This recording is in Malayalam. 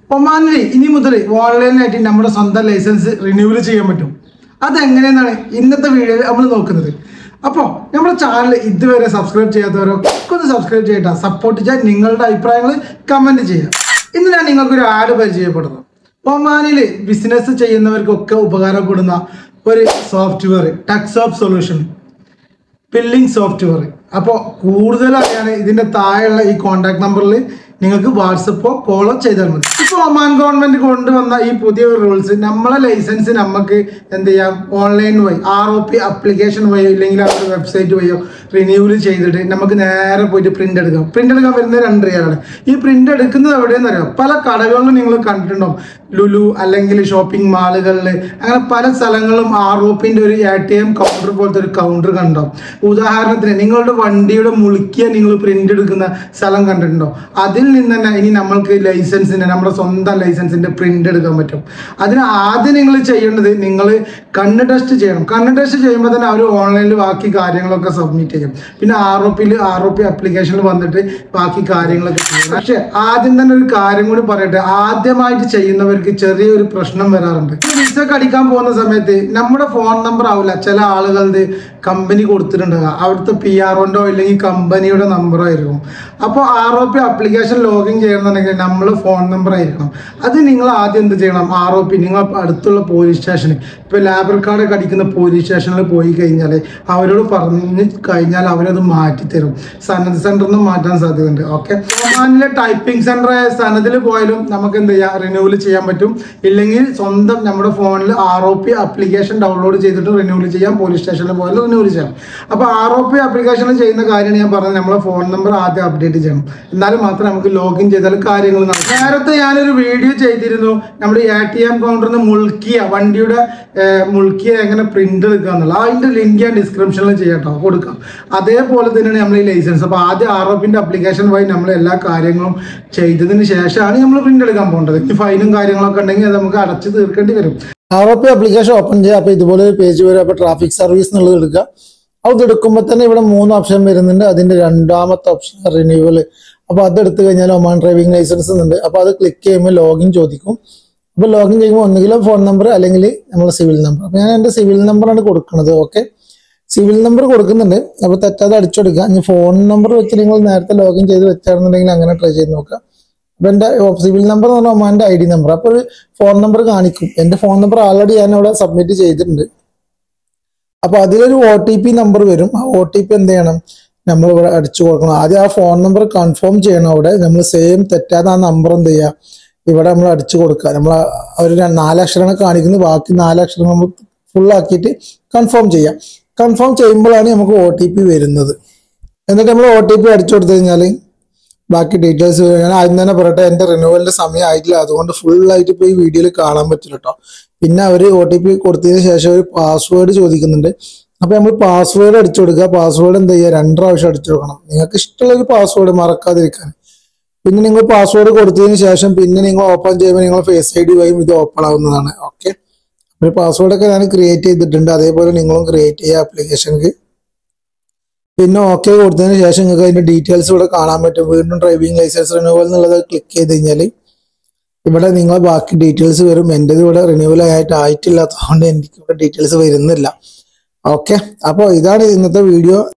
ഒമാനിൽ ഇനി മുതൽ ഓൺലൈനായിട്ട് നമ്മുടെ സ്വന്തം ലൈസൻസ് റിന്യൂവൽ ചെയ്യാൻ പറ്റും അതെങ്ങനെയെന്നാണ് ഇന്നത്തെ വീഡിയോയിൽ നമ്മൾ നോക്കുന്നത് അപ്പോൾ നമ്മുടെ ചാനൽ ഇതുവരെ സബ്സ്ക്രൈബ് ചെയ്യാത്തവരൊക്കെ ഒന്ന് സബ്സ്ക്രൈബ് ചെയ്യട്ടെ സപ്പോർട്ട് ചെയ്യാൻ നിങ്ങളുടെ അഭിപ്രായങ്ങൾ കമൻറ്റ് ചെയ്യുക ഇന്ന് ഞാൻ നിങ്ങൾക്കൊരു ആഡ് പരിചയപ്പെടുന്നു ഒമാനിൽ ബിസിനസ് ചെയ്യുന്നവർക്കൊക്കെ ഉപകാരപ്പെടുന്ന ഒരു സോഫ്റ്റ്വെയർ ടെക്സോപ്പ് സൊല്യൂഷൻ ബില്ലിംഗ് സോഫ്റ്റ്വെയർ അപ്പോൾ കൂടുതൽ അറിയാൻ ഇതിന്റെ താഴെയുള്ള ഈ കോൺടാക്ട് നമ്പറിൽ നിങ്ങൾക്ക് വാട്സപ്പോ കോളോ ചെയ്താൽ മതി ഇപ്പോൾ ഒമാൻ ഗവൺമെന്റ് കൊണ്ടുവന്ന ഈ പുതിയ റൂൾസ് നമ്മളെ ലൈസൻസ് നമുക്ക് എന്ത് ചെയ്യാം ഓൺലൈൻ വഴി ആർ ഒ പി അപ്ലിക്കേഷൻ വഴിയോ ഇല്ലെങ്കിൽ അവരുടെ വെബ്സൈറ്റ് വഴിയോ റിന്യൂവൽ ചെയ്തിട്ട് നമുക്ക് നേരെ പോയിട്ട് പ്രിന്റ് എടുക്കാം പ്രിന്റ് എടുക്കാൻ വരുന്നത് രണ്ട് റിയാലാണ് ഈ പ്രിന്റ് എടുക്കുന്നത് എവിടെയെന്ന് അറിയാം പല കടകളിലും നിങ്ങൾ കണ്ടിട്ടുണ്ടാവും ലുലു അല്ലെങ്കിൽ ഷോപ്പിംഗ് മാളുകളിൽ അങ്ങനെ പല സ്ഥലങ്ങളിലും ആർ ഒ പിന്റെ ഒരു എ ടി എം കൗണ്ടർ പോലത്തെ ഒരു കൗണ്ടർ കണ്ടോ ഉദാഹരണത്തിന് നിങ്ങളുടെ വണ്ടിയുടെ മുളുക്കിയ നിങ്ങൾ പ്രിന്റ് എടുക്കുന്ന സ്ഥലം കണ്ടിട്ടുണ്ടോ അതിൽ നിന്ന് തന്നെ ഇനി നമ്മൾക്ക് ലൈസൻസിന്റെ നമ്മുടെ സ്വന്തം ലൈസൻസിന്റെ പ്രിന്റ് എടുക്കാൻ പറ്റും അതിന് ആദ്യം നിങ്ങൾ ചെയ്യേണ്ടത് നിങ്ങൾ കണ്ണ് ടെസ്റ്റ് ചെയ്യണം കണ്ണ് ടെസ്റ്റ് ചെയ്യുമ്പോൾ തന്നെ അവർ ഓൺലൈനിൽ ബാക്കി കാര്യങ്ങളൊക്കെ സബ്മിറ്റ് ചെയ്യും പിന്നെ ആർ ഒ പിയിൽ ആർ ഒ പി അപ്ലിക്കേഷനിൽ വന്നിട്ട് ബാക്കി കാര്യങ്ങളൊക്കെ ചെയ്യണം പക്ഷെ ആദ്യം തന്നെ ഒരു കാര്യം കൂടി പറയട്ടെ ആദ്യമായിട്ട് ചെയ്യുന്നവർക്ക് ചെറിയൊരു പ്രശ്നം വരാറുണ്ട് വിസ ഒക്കെ അടിക്കാൻ പോകുന്ന സമയത്ത് നമ്മുടെ ഫോൺ നമ്പർ ആവില്ല ചില ആളുകളുടെ കമ്പനി കൊടുത്തിട്ടുണ്ടാകുക അവിടുത്തെ പി ആർ ഒണ്ടോ ഇല്ലെങ്കിൽ കമ്പനിയുടെ നമ്പറോ ആയിരിക്കും അപ്പോൾ R O P application login ചെയ്യണമെന്നുണ്ടെങ്കിൽ നമ്മൾ ഫോൺ നമ്പർ ആയിരിക്കണം അത് നിങ്ങൾ ആദ്യം എന്ത് ചെയ്യണം ആർ ഒ പി നിങ്ങൾ അടുത്തുള്ള പോലീസ് സ്റ്റേഷനിൽ ഇപ്പോൾ ലാബർ കാർഡ് ഒക്കെ അടിക്കുന്ന പോലീസ് സ്റ്റേഷനിൽ പോയി കഴിഞ്ഞാൽ അവരോട് പറഞ്ഞു കഴിഞ്ഞാൽ അവരത് മാറ്റി തരും സനത് സെന്ററിൽ നിന്ന് മാറ്റാൻ സാധ്യതയുണ്ട് ഓക്കെ ഒമാനിലെ ടൈപ്പിംഗ് സെന്റർ ആയ സനദിൽ പോയാലും നമുക്ക് എന്ത് ചെയ്യാം റിന്യൂവൽ ചെയ്യാൻ പറ്റും ഇല്ലെങ്കിൽ സ്വന്തം നമ്മുടെ ഫോണിൽ R O P application download ചെയ്തിട്ട് റിന്യൂവൽ ചെയ്യാം പോലീസ് സ്റ്റേഷനിൽ പോയാലും റിന്യൂവൽ ചെയ്യാം അപ്പോൾ ആർ ഒ പി അപ്ലിക്കേഷനിൽ ചെയ്യുന്ന കാര്യമാണ് ഞാൻ പറഞ്ഞത് നമ്മളെ ഫോൺ നമ്പർ ആദ്യം അപ്ഡേറ്റ് ചെയ്യണം എന്നാലും മാത്രമേ നമുക്ക് ലോഗിൻ ചെയ്താൽ കാര്യങ്ങൾ നടക്കും നേരത്തെ ഞാനൊരു വീഡിയോ ചെയ്തിരുന്നു നമ്മുടെ എ ടി എം കൗണ്ടറിൽ നിന്ന് മുൾക്കിയ വണ്ടിയുടെ ഏർ, മുൾക്കിയ എങ്ങനെ പ്രിന്റ് എടുക്കുക എന്നുള്ളത് അതിന്റെ ലിങ്ക് ഞാൻ ഡിസ്ക്രിപ്ഷനിൽ ചെയ്യാട്ടോ കൊടുക്കാം അതേപോലെ തന്നെയാണ് നമ്മൾ ഈ ലൈസൻസ് അപ്പോൾ ആദ്യം ആർ ഒ പിന്റെ അപ്ലിക്കേഷൻ വഴി നമ്മൾ എല്ലാ കാര്യങ്ങളും ചെയ്തതിന് ശേഷമാണ് നമ്മൾ പ്രിന്റ് എടുക്കാൻ പോകേണ്ടത് ഈ ഫൈനും കാര്യങ്ങളൊക്കെ ഉണ്ടെങ്കിൽ അത് നമുക്ക് അടച്ച് തീർക്കേണ്ടി വരും R O P application open ചെയ്യുക അപ്പോൾ ഇതുപോലെ ഒരു പേജ് വരും അപ്പോൾ ട്രാഫിക് സർവീസ് എന്നുള്ളത് എടുക്കുക അത് എടുക്കുമ്പോൾ തന്നെ ഇവിടെ മൂന്ന് ഓപ്ഷൻ വരുന്നുണ്ട് അതിന്റെ രണ്ടാമത്തെ ഓപ്ഷൻ റിന്യൂവൽ അപ്പോൾ അത് എടുത്തു കഴിഞ്ഞാൽ ഒമാൻ ഡ്രൈവിംഗ് ലൈസൻസ് ഉണ്ട് അപ്പോൾ അത് ക്ലിക്ക് ചെയ്യുമ്പോൾ ലോഗിൻ ചോദിക്കും അപ്പോൾ ലോഗിൻ ചെയ്യുമ്പോൾ ഒന്നുകിലും ഫോൺ നമ്പർ അല്ലെങ്കിൽ നമ്മൾ സിവിൽ നമ്പർ അപ്പോൾ ഞാൻ എൻ്റെ സിവിൽ നമ്പറാണ് കൊടുക്കുന്നത് ഓക്കെ സിവിൽ നമ്പർ കൊടുക്കുന്നുണ്ട് അപ്പോൾ തെറ്റാതെ അടിച്ചെടുക്കുക ഇനി ഫോൺ നമ്പർ വെച്ച് നിങ്ങൾ നേരത്തെ ലോഗിൻ ചെയ്ത് വെച്ചാണെന്നുണ്ടെങ്കിൽ അങ്ങനെ ട്രൈ ചെയ്ത് നോക്കുക അപ്പൊ എന്റെ സിവിൽ നമ്പർ എന്ന് പറഞ്ഞാൽ ഒമാന്റെ ഐ ഡി നമ്പർ അപ്പൊ ഒരു ഫോൺ നമ്പർ കാണിക്കും എന്റെ ഫോൺ നമ്പർ ആൾറെഡി ഞാൻ അവിടെ സബ്മിറ്റ് ചെയ്തിട്ടുണ്ട് അപ്പൊ അതിലൊരു ഒ ടി പി നമ്പർ വരും ആ ഒ ടി പി എന്ത് ചെയ്യണം നമ്മൾ ഇവിടെ അടിച്ചു കൊടുക്കണം ആദ്യം ആ ഫോൺ നമ്പർ കൺഫേം ചെയ്യണം അവിടെ നമ്മൾ സെയിം തെറ്റാതെ ആ നമ്പർ എന്ത് ചെയ്യുക ഇവിടെ നമ്മൾ അടിച്ചു കൊടുക്കുക നമ്മൾ ഒരു ര- നാലക്ഷരമാണ് കാണിക്കുന്നത് ബാക്കി നാലക്ഷരം നമ്മൾ ഫുൾ ആക്കിയിട്ട് കൺഫേം ചെയ്യാം കൺഫേം ചെയ്യുമ്പോഴാണ് നമുക്ക് ഒ ടി പി വരുന്നത് എന്നിട്ട് നമ്മൾ ഒ ടി പി അടിച്ചു കൊടുത്തു കഴിഞ്ഞാൽ ബാക്കി ഡീറ്റെയിൽസ് ഞാൻ ആദ്യം തന്നെ പറയട്ടെ എന്റെ റിന്യൂവലിന്റെ സമയം ആയിട്ടില്ല അതുകൊണ്ട് ഫുൾ ആയിട്ട് ഇപ്പോൾ ഈ വീഡിയോയിൽ കാണാൻ പറ്റില്ല കേട്ടോ പിന്നെ അവർ ഒ ടി പി കൊടുത്തതിന് ശേഷം ഒരു പാസ്വേഡ് ചോദിക്കുന്നുണ്ട് അപ്പൊ നമ്മൾ പാസ്വേഡ് അടിച്ചു കൊടുക്കുക പാസ്വേഡ് എന്ത് ചെയ്യുക രണ്ട് പ്രാവശ്യം അടിച്ചു കൊടുക്കണം നിങ്ങൾക്ക് ഇഷ്ടമുള്ള ഒരു പാസ്വേഡ് മറക്കാതിരിക്കാൻ പിന്നെ നിങ്ങൾ പാസ്വേഡ് കൊടുത്തതിന് ശേഷം പിന്നെ നിങ്ങൾ ഓപ്പൺ ചെയ്യുമ്പോൾ നിങ്ങൾ ഫേസ് ഐ ഡി വഴിയും ഇത് ഓപ്പൺ ആവുന്നതാണ് ഓക്കെ ഒരു പാസ്വേഡ് ഒക്കെ ഞാൻ ക്രിയേറ്റ് ചെയ്തിട്ടുണ്ട് അതേപോലെ നിങ്ങളും ക്രിയേറ്റ് ചെയ്യുക ആപ്ലിക്കേഷനിൽ പിന്നെ ഓക്കെ കൊടുത്തതിന് ശേഷം നിങ്ങൾക്ക് അതിന്റെ ഡീറ്റെയിൽസ് ഇവിടെ കാണാൻ പറ്റും വീണ്ടും ഡ്രൈവിംഗ് ലൈസൻസ് റിന്യൂവൽ എന്നുള്ളത് ക്ലിക്ക് ചെയ്ത് കഴിഞ്ഞാൽ ഇവിടെ നിങ്ങൾ ബാക്കി ഡീറ്റെയിൽസ് വരും എൻ്റെത് ഇവിടെ റിന്യൂവൽ ആയിട്ട് ആയിട്ടില്ലാത്തതുകൊണ്ട് എനിക്ക് ഇവിടെ ഡീറ്റെയിൽസ് വരുന്നില്ല ഓക്കെ അപ്പോൾ ഇതാണ് ഇന്നത്തെ വീഡിയോ